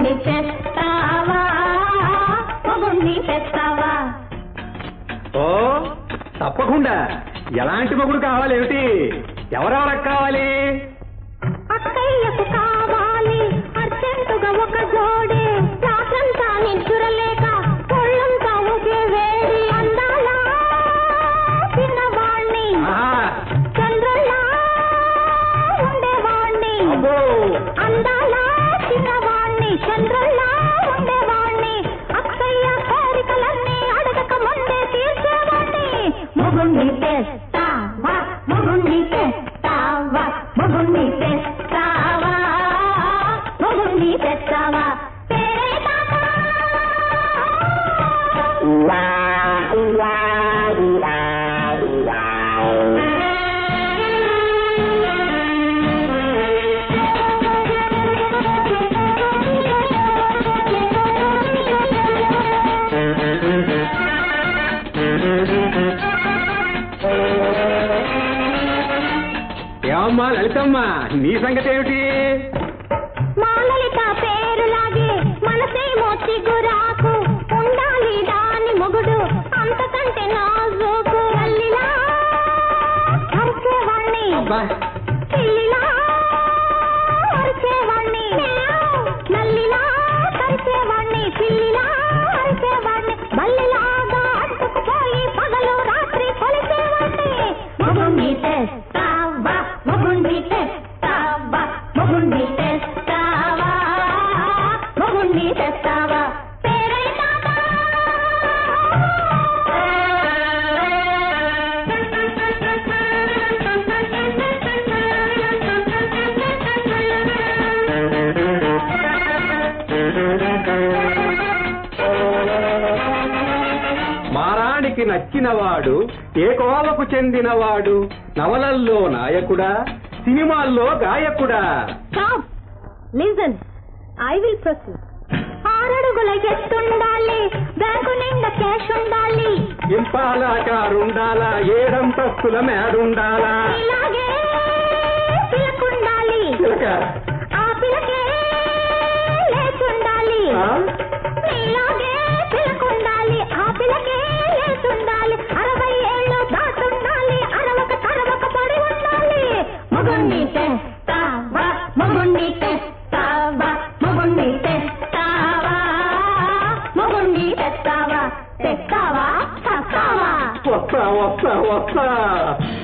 మొగుణ్ణి తెస్తావా మొగుణ్ణి తెస్తావా ఓ తప్పకుండా ఎలాంటి మొగుడు కావాలేమిటి ఎవరెవరకు కావాలి అక్కయ్యకు కావాలి అర్జెంటుగా ఒక జోడి రాత్రంతా నిద్రలేక ఒళ్ళంతా ఒకే వేడి అందాలా చిన్నవాణ్ణి ఆహా, చంద్రుల్లా ఉండేవాణ్ణి అబ్బో అందాల చిన్నవాణ్ణి చంద్రుల్లా ఉండేవాణ్ణి అక్కయ్య కోరికలన్నీ అడగక ముందే తీర్చేవాణ్ణి మొగుణ్ణి తెస్తావా మొగుణ్ణి తెస్తావా మొగుణ్ణి తెస్తావా మొగుణ్ణి తెస్తావా పేరే ఏమమ్మా లలితమ్మ నీ సంగతి ఏమిటి మాలలిక పేరులాగే మనసేమో చిగురాకు ఉండాలి దాని మొగుడు అంతకంటే నాజూకు నల్లిలా అరిచేవాణ్ణి అబ్బా పిల్లిలా అరిచేవాణ్ణి నల్లిలా కరిచేవాణ్ణి పిల్లిలా అరిచేవాణ్ణి బల్లిలాగా అడ్డుకుపోయి పగలు రాత్రి కొలిచేవాణ్ణి మొగుణ్ణి తెస్తావా మొగుణ్ణి తెస్తావా మొగుణ్ణి తెస్తావా మొగుణ్ణి తెస్తావా పేరైతావా మారానికి నచ్చినవాడు ఏ కోవకు చెందినవాడు నవలల్లో నాయకుడా సినిమాల్లో గాయకుడా stop listen I will proceed ఆరడుగుల ఎత్తుండాలి బ్యాంకు నిండా క్యాష్ ఉండాలి ఇంపాలా కారుండాలా ఏడంతస్తుల మేడుండాలా ఇలాగే పిలకుండాలి చిలక ఆ పిలకే లేచుండాలి ఆ? ఇలాగే పిలకుండాలి ఆ పిలకే లేచుండాలి అరవై ఏళ్ళు దాటుండాలి అరవక తరవక పడి ఉండాలి మగుణ్ణి తెస్తావా మగుణ్ణి తెస్తావా మగుణ్ణి తెస్తావా మగుణ్ణి తెస్తావా తెస్తావా తెస్తావా వస్తా వస్తా వస్తా